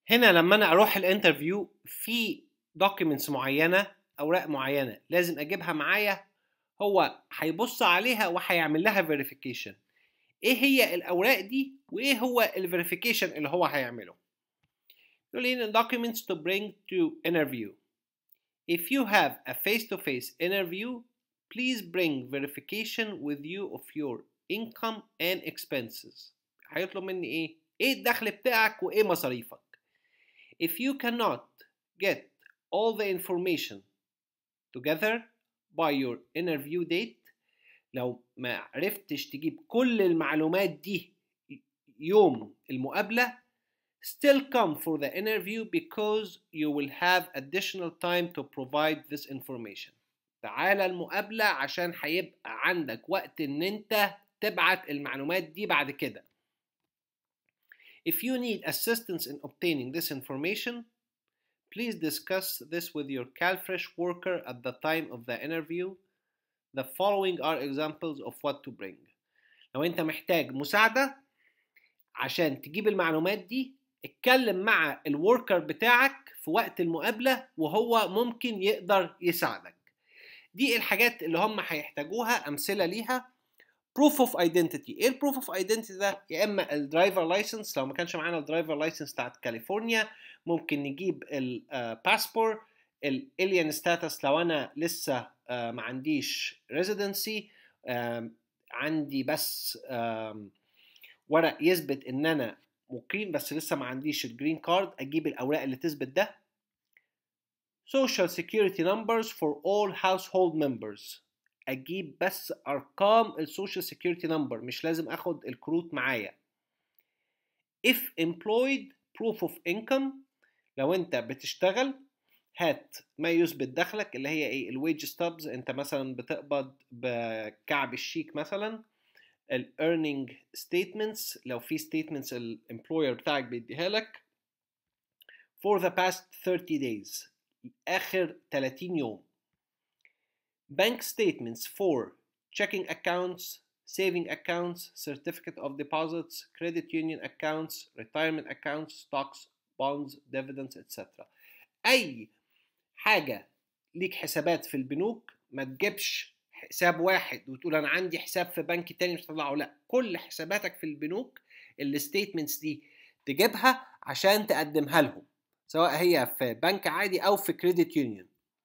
هنا لما انا اروح الانترفيو في دوكيومنتس معينه اوراق معينه لازم اجيبها معايا هو هيبص عليها وهيعمل لها فيريفيكيشن ايه هي الاوراق دي وايه هو الفيريفيكيشن اللي هو هيعمله يقول لي documents to bring to interview if you have a face-to-face interview please bring verification with you of your income and expenses هيطلب مني ايه ايه الدخل بتاعك وايه مصاريفك if you cannot get all the information together by your interview date لو ما عرفتش تجيب كل المعلومات دي يوم المقابلة still come for the interview because you will have additional time to provide this information تعالى المقابلة عشان هيبقى عندك وقت ان انت تبعت المعلومات دي بعد كده If you need assistance in obtaining this information, please discuss this with your CalFresh worker at the time of the interview. The following are examples of what to bring. لو انت محتاج مساعدة عشان تجيب المعلومات دي اتكلم مع الوركر بتاعك في وقت المقابلة وهو ممكن يقدر يساعدك دي الحاجات اللي هم هيحتاجوها أمثلة ليها proof of identity ايه البروف اوف ايدنتيتي ده يا اما الدرايفر لايسنس لو ما كانش معانا الدرايفر لايسنس بتاعت كاليفورنيا ممكن نجيب الباسبور الالين ستاتس لو انا لسه ما عنديش ريزيدنسي عندي بس ورق يثبت ان انا مقيم بس لسه ما عنديش الجرين كارد اجيب الاوراق اللي تثبت ده social security numbers for all household members اجيب بس ارقام السوشيال سيكيورتي نمبر مش لازم اخد الكروت معايا if employed proof of income لو انت بتشتغل هات ما يثبت دخلك اللي هي ايه الويج ستابز انت مثلا بتقبض بكعب الشيك مثلا earning statements لو في statements الامبلوير بتاعك بيديها لك for the past 30 days اخر 30 يوم bank statements for checking accounts, saving accounts, certificate of deposits, credit union accounts, retirement accounts, stocks, bonds, dividends, etc. أي حاجة ليك حسابات في البنوك ما تجيبش حساب واحد وتقول أنا عندي حساب في بنك تاني مش تطلعه لا كل حساباتك في البنوك الستيتمنتس دي تجيبها عشان تقدمها لهم سواء هي في بنك عادي أو في كريدت يونيون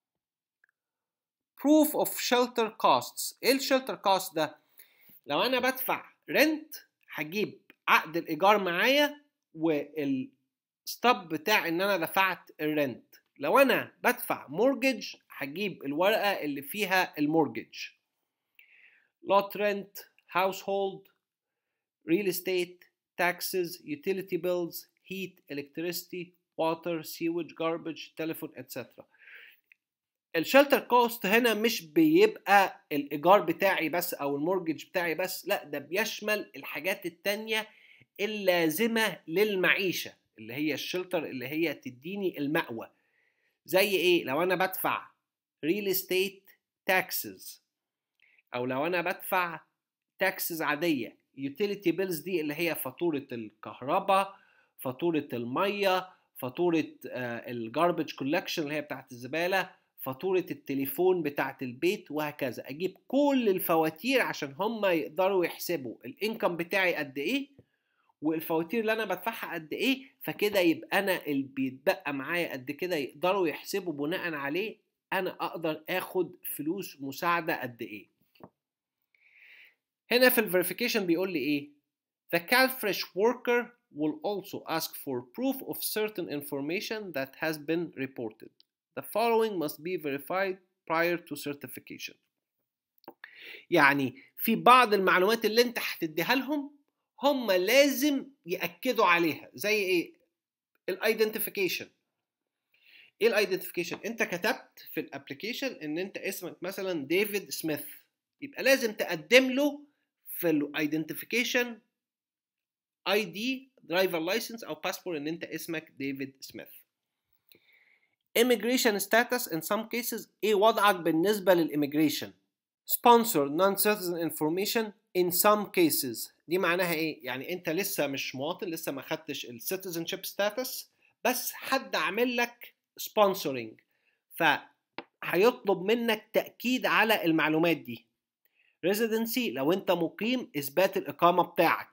proof of shelter costs ايه الشلتر كوست ده لو انا بدفع رنت هجيب عقد الايجار معايا والستاب بتاع ان انا دفعت الرنت لو انا بدفع مورجج هجيب الورقه اللي فيها المورجج lot rent household real estate taxes utility bills heat electricity water sewage garbage telephone etc الشلتر كوست هنا مش بيبقى الايجار بتاعي بس او المورجج بتاعي بس لا ده بيشمل الحاجات التانية اللازمة للمعيشة اللي هي الشلتر اللي هي تديني المأوى زي ايه لو انا بدفع ريل استيت تاكسز او لو انا بدفع تاكسز عادية يوتيليتي بيلز دي اللي هي فاتورة الكهرباء فاتورة المية فاتورة الجاربج كولكشن اللي هي بتاعت الزبالة فاتورة التليفون بتاعت البيت وهكذا اجيب كل الفواتير عشان هم يقدروا يحسبوا الانكم بتاعي قد ايه والفواتير اللي انا بدفعها قد ايه فكده يبقى انا اللي بيتبقى معايا قد كده يقدروا يحسبوا بناء عليه انا اقدر اخد فلوس مساعدة قد ايه هنا في الفيريفيكيشن بيقول لي ايه The CalFresh worker will also ask for proof of certain information that has been reported. The following must be verified prior to certification. يعني في بعض المعلومات اللي انت هتديها لهم هم لازم ياكدوا عليها زي ايه الايدنتيفيكيشن ايه الايدنتيفيكيشن انت كتبت في الابلكيشن ان انت اسمك مثلا ديفيد سميث يبقى لازم تقدم له في الايدنتيفيكيشن اي دي درايفر لايسنس او باسبور ان انت اسمك ديفيد سميث immigration status in some cases ايه وضعك بالنسبة للإيميجريشن sponsor non-citizen information in some cases دي معناها ايه يعني انت لسه مش مواطن لسه ما خدتش الcitizenship status بس حد عامل لك سبونسورنج فهيطلب منك تاكيد على المعلومات دي residency لو انت مقيم اثبات الاقامه بتاعك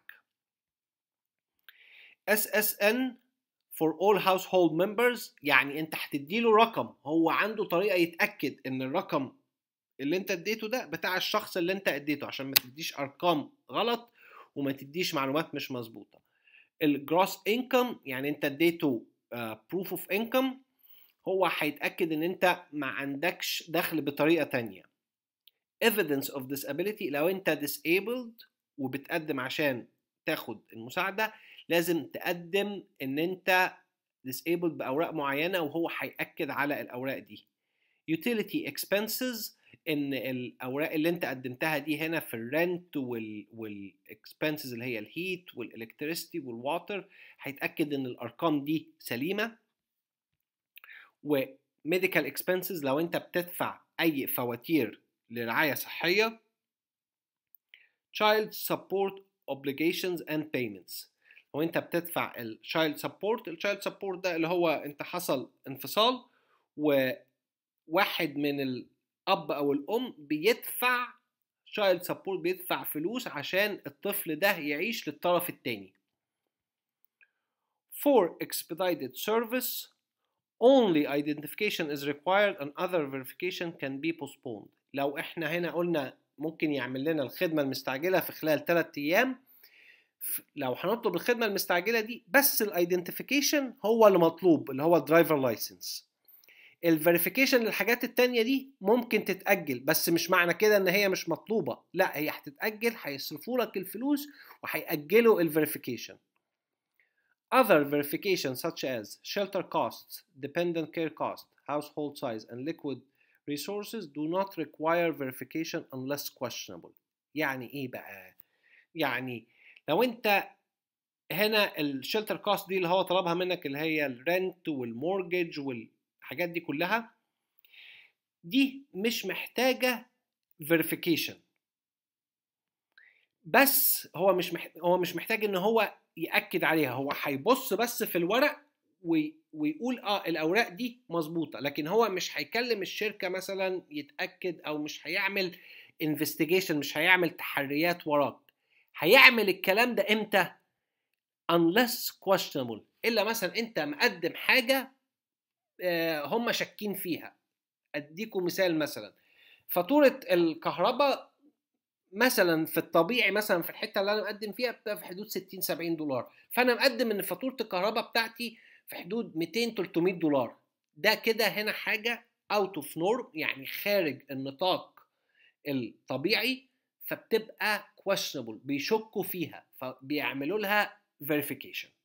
SSN for all household members يعني انت هتديله رقم هو عنده طريقه يتاكد ان الرقم اللي انت اديته ده بتاع الشخص اللي انت اديته عشان ما تديش ارقام غلط وما تديش معلومات مش مظبوطه الجروس انكم يعني انت اديته بروف اوف انكم هو هيتاكد ان انت ما عندكش دخل بطريقه تانية evidence of disability لو انت disabled وبتقدم عشان تاخد المساعده لازم تقدم ان انت disabled باوراق معينه وهو هياكد على الاوراق دي utility expenses ان الاوراق اللي انت قدمتها دي هنا في الرنت وال والاكسبنسز اللي هي الهيت والالكتريستي والواتر هيتاكد ان الارقام دي سليمه وميديكال اكسبنسز لو انت بتدفع اي فواتير لرعايه صحيه child support obligations and payments لو انت بتدفع الشايلد سبورت الشايلد سبورت ده اللي هو انت حصل انفصال وواحد من الاب او الام بيدفع شايلد سبورت بيدفع فلوس عشان الطفل ده يعيش للطرف التاني For expedited service only identification is required and other verification can be postponed لو احنا هنا قلنا ممكن يعمل لنا الخدمة المستعجلة في خلال 3 أيام لو هنطلب الخدمة المستعجلة دي بس الايدنتيفيكيشن هو اللي مطلوب اللي هو الدرايفر لايسنس الفيريفيكيشن للحاجات التانية دي ممكن تتأجل بس مش معنى كده ان هي مش مطلوبة لا هي هتتأجل هيصرفوا لك الفلوس وهيأجلوا الفيريفيكيشن Other verifications such as shelter costs, dependent care cost, household size, and liquid resources do not require verification unless questionable. يعني ايه بقى؟ يعني لو انت هنا الشلتر كوست دي اللي هو طلبها منك اللي هي الرنت والمورجج والحاجات دي كلها دي مش محتاجه فيريفيكيشن بس هو مش محتاج هو مش محتاج ان هو ياكد عليها هو هيبص بس في الورق وي... ويقول اه الاوراق دي مظبوطه لكن هو مش هيكلم الشركه مثلا يتاكد او مش هيعمل انفستيجيشن مش هيعمل تحريات وراك هيعمل الكلام ده امتى unless questionable الا مثلا انت مقدم حاجه هم شاكين فيها اديكم مثال مثلا فاتوره الكهرباء مثلا في الطبيعي مثلا في الحته اللي انا مقدم فيها بتبقى في حدود 60 70 دولار فانا مقدم ان فاتوره الكهرباء بتاعتي في حدود 200 300 دولار ده كده هنا حاجه اوت اوف نورم يعني خارج النطاق الطبيعي فبتبقى questionable بيشكوا فيها فبيعملوا لها verification